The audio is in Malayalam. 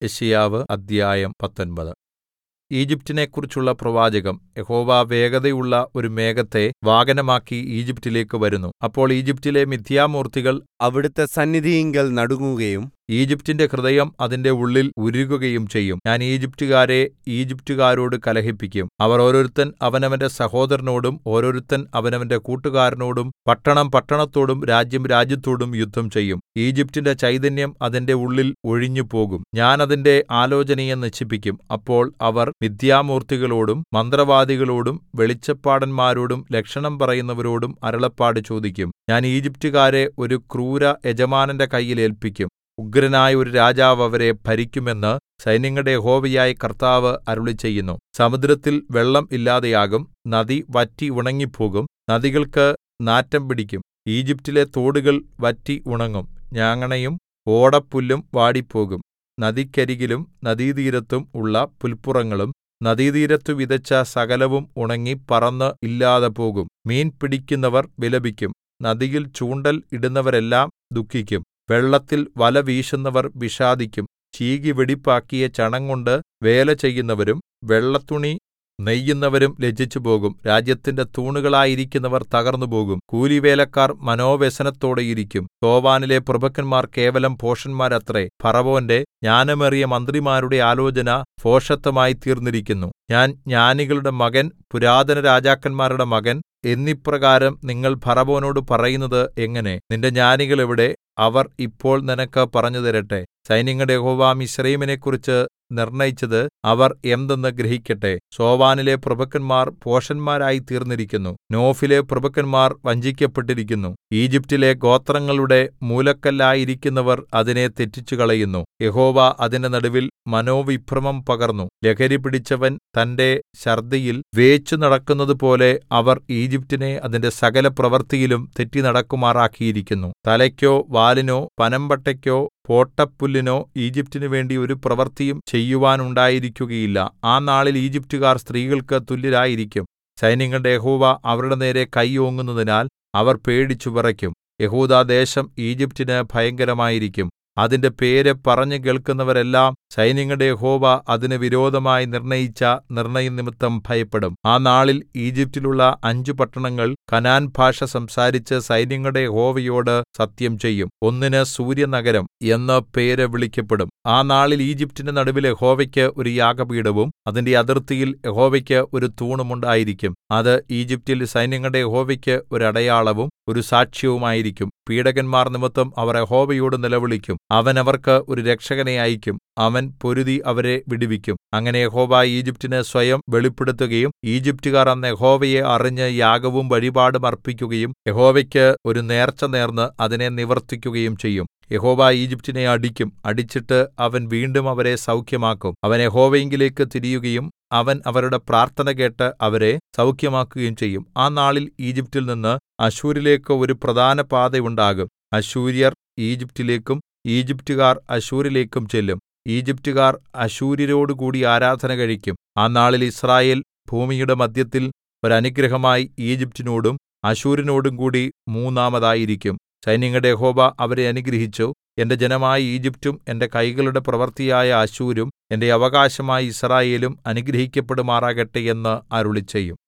യെശയ്യാവ് അദ്ധ്യായം പത്തൊമ്പത് ഈജിപ്റ്റിനെക്കുറിച്ചുള്ള പ്രവാചകം യഹോവ വേഗതയുള്ള ഒരു മേഘത്തെ വാഹനമാക്കി ഈജിപ്റ്റിലേക്ക് വരുന്നു അപ്പോൾ ഈജിപ്റ്റിലെ മിഥ്യാമൂർത്തികൾ അവിടുത്തെ സന്നിധിയിങ്കൽ നടുങ്ങുകയും ഈജിപ്റ്റിന്റെ ഹൃദയം അതിന്റെ ഉള്ളിൽ ഉരുകുകയും ചെയ്യും ഞാൻ ഈജിപ്റ്റുകാരെ ഈജിപ്റ്റുകാരോട് കലഹിപ്പിക്കും അവർ ഓരോരുത്തൻ അവനവന്റെ സഹോദരനോടും ഓരോരുത്തൻ അവനവന്റെ കൂട്ടുകാരനോടും പട്ടണം പട്ടണത്തോടും രാജ്യം രാജ്യത്തോടും യുദ്ധം ചെയ്യും ഈജിപ്റ്റിന്റെ ചൈതന്യം അതിന്റെ ഉള്ളിൽ ഒഴിഞ്ഞുപോകും ഞാൻ അതിന്റെ ആലോചനയെ നശിപ്പിക്കും അപ്പോൾ അവർ മിഥ്യാമൂർത്തികളോടും മന്ത്രവാദികളോടും വെളിച്ചപ്പാടന്മാരോടും ലക്ഷണം പറയുന്നവരോടും അരുളപ്പാട് ചോദിക്കും ഞാൻ ഈജിപ്റ്റുകാരെ ഒരു ക്രൂര യജമാനന്റെ കയ്യിൽ ഏല്പിക്കും ഉഗ്രനായ ഒരു രാജാവ് അവരെ ഭരിക്കുമെന്ന് സൈന്യങ്ങളുടെ യഹോവയായ കർത്താവ് അരുളിച്ചെയ്യുന്നു സമുദ്രത്തിൽ വെള്ളം ഇല്ലാതെയാകും നദി വറ്റി ഉണങ്ങിപ്പോകും നദികൾക്ക് നാറ്റം പിടിക്കും ഈജിപ്റ്റിലെ തോടുകൾ വറ്റി ഉണങ്ങും ഞാങ്ങണയും ഓടപ്പുല്ലും വാടിപ്പോകും നദിക്കരികിലും നദീതീരത്തും ഉള്ള പുല്പുറങ്ങളും നദീതീരത്തു വിതച്ച സകലവും ഉണങ്ങി പറന്ന് ഇല്ലാതെ പോകും മീൻ പിടിക്കുന്നവർ വിലപിക്കും നദിയിൽ ചൂണ്ടൽ ഇടുന്നവരെല്ലാം ദുഃഖിക്കും വെള്ളത്തിൽ വല വീശുന്നവർ വിഷാദിക്കും ചീകി വെടിപ്പാക്കിയ ചണംകൊണ്ട് വേല ചെയ്യുന്നവരും വെള്ളത്തുണി നെയ്യുന്നവരും ലജ്ജിച്ചുപോകും രാജ്യത്തിന്റെ തൂണുകളായിരിക്കുന്നവർ തകർന്നുപോകും കൂലിവേലക്കാർ മനോവ്യസനത്തോടെ ഇരിക്കും സോവാനിലെ പ്രഭുക്കന്മാർ കേവലം ഭോഷന്മാരത്രേ ഫറവോന്റെ ജ്ഞാനമേറിയ മന്ത്രിമാരുടെ ആലോചന ഭോഷത്വമായി തീർന്നിരിക്കുന്നു ഞാൻ ജ്ഞാനികളുടെ മകൻ പുരാതന രാജാക്കന്മാരുടെ മകൻ എന്നിപ്രകാരം നിങ്ങൾ ഫറവോനോട് പറയുന്നത് എങ്ങനെ നിന്റെ ജ്ഞാനികൾ എവിടെ അവർ ഇപ്പോൾ നിനക്ക് പറഞ്ഞുതരട്ടെ സൈന്യങ്ങളുടെ യഹോവ മിസ്രയീമിനെക്കുറിച്ച് നിർണയിച്ചത് അവർ എന്തെന്ന് ഗ്രഹിക്കട്ടെ സോവാനിലെ പ്രഭുക്കന്മാർ ഭോഷന്മാരായി തീർന്നിരിക്കുന്നു നോഫിലെ പ്രഭുക്കന്മാർ വഞ്ചിക്കപ്പെട്ടിരിക്കുന്നു ഈജിപ്റ്റിലെ ഗോത്രങ്ങളുടെ മൂലക്കല്ലായിരിക്കുന്നവർ അതിനെ തെറ്റിച്ചുകളയുന്നു യഹോവ അതിന്റെ നടുവിൽ മനോവിഭ്രമം പകർന്നു ലഹരി പിടിച്ചവൻ തന്റെ ഛർദ്ദിയിൽ വേച്ചു നടക്കുന്നതുപോലെ അവർ ഈജിപ്റ്റിനെ അതിന്റെ സകല പ്രവൃത്തിയിലും തെറ്റി നടക്കുമാറാക്കിയിരിക്കുന്നു തലയ്ക്കോ വാലിനോ പനമ്പട്ടയ്ക്കോ പോട്ടപ്പുല്ലിനോ ഈജിപ്റ്റിനു വേണ്ടി ഒരു പ്രവൃത്തിയും ചെയ്യുവാനുണ്ടായിരിക്കുകയില്ല ആ നാളിൽ ഈജിപ്റ്റുകാർ സ്ത്രീകൾക്ക് തുല്യരായിരിക്കും സൈന്യങ്ങളുടെ യഹോവ അവരുടെ നേരെ കൈ ഓങ്ങുന്നതിനാൽ അവർ പേടിച്ചു വിറയ്ക്കും യഹൂദാദേശം ഈജിപ്റ്റിന് ഭയങ്കരമായിരിക്കും അതിന്റെ പേര് പറഞ്ഞു കേൾക്കുന്നവരെല്ലാം സൈന്യങ്ങളുടെ യഹോവ അതിന് വിരോധമായി നിർണയിച്ച നിർണയം നിമിത്തം ഭയപ്പെടും ആ നാളിൽ ഈജിപ്റ്റിലുള്ള അഞ്ചു പട്ടണങ്ങൾ കനാൻ ഭാഷ സംസാരിച്ച് സൈന്യങ്ങളുടെ യഹോവയോട് സത്യം ചെയ്യും ഒന്നിന് സൂര്യനഗരം എന്ന് പേര് വിളിക്കപ്പെടും ആ നാളിൽ ഈജിപ്റ്റിന്റെ നടുവിൽ യഹോവയ്ക്ക് ഒരു യാഗപീഠവും അതിന്റെ അതിർത്തിയിൽ യഹോവയ്ക്ക് ഒരു തൂണും ഉണ്ടായിരിക്കും അത് ഈജിപ്റ്റിൽ സൈന്യങ്ങളുടെ യഹോവയ്ക്ക് ഒരു അടയാളവും ഒരു സാക്ഷ്യവുമായിരിക്കും പീഡകന്മാർ നിമിത്തം അവർ യഹോവയോട് നിലവിളിക്കും അവൻ അവർക്ക് ഒരു രക്ഷകനെ അയക്കും അവൻ പൊരുതി അവരെ വിടുവിക്കും അങ്ങനെ യഹോവ ഈജിപ്റ്റിന് സ്വയം വെളിപ്പെടുത്തുകയും ഈജിപ്റ്റുകാർ അന്ന് യഹോവയെ അറിഞ്ഞ് യാഗവും വഴിപാടും അർപ്പിക്കുകയും യഹോവയ്ക്ക് ഒരു നേർച്ച നേർന്ന് അതിനെ നിവർത്തിക്കുകയും ചെയ്യും യഹോവ ഈജിപ്റ്റിനെ അടിക്കും അടിച്ചിട്ട് അവൻ വീണ്ടും അവരെ സൗഖ്യമാക്കും അവൻ യഹോവയിങ്കിലേക്ക് തിരിയുകയും അവൻ അവരുടെ പ്രാർത്ഥന കേട്ട് അവരെ സൗഖ്യമാക്കുകയും ചെയ്യും ആ നാളിൽ ഈജിപ്റ്റിൽ നിന്ന് അശൂരിലേക്ക് ഒരു പ്രധാന പാത ഉണ്ടാകും അശൂര്യർ ഈജിപ്റ്റിലേക്കും ഈജിപ്റ്റുകാർ അശൂരിലേക്കും ചെല്ലും ഈജിപ്റ്റുകാർ അശൂര്യരോടുകൂടി ആരാധന കഴിക്കും ആ നാളിൽ യിസ്രായേൽ ഭൂമിയുടെ മദ്ധ്യത്തിൽ ഒരനുഗ്രഹമായി ഈജിപ്റ്റിനോടും അശൂരിനോടും കൂടി മൂന്നാമതായിരിക്കും സൈന്യങ്ങളുടെ യഹോവ അവരെ അനുഗ്രഹിച്ചു എന്റെ ജനമായ ഈജിപ്റ്റും എന്റെ കൈകളുടെ പ്രവൃത്തിയായ അശൂരും എന്റെ അവകാശമായ യിസ്രായേലും അനുഗ്രഹിക്കപ്പെടുമാറാകട്ടെ എന്ന് അരുളിച്ചെയ്യും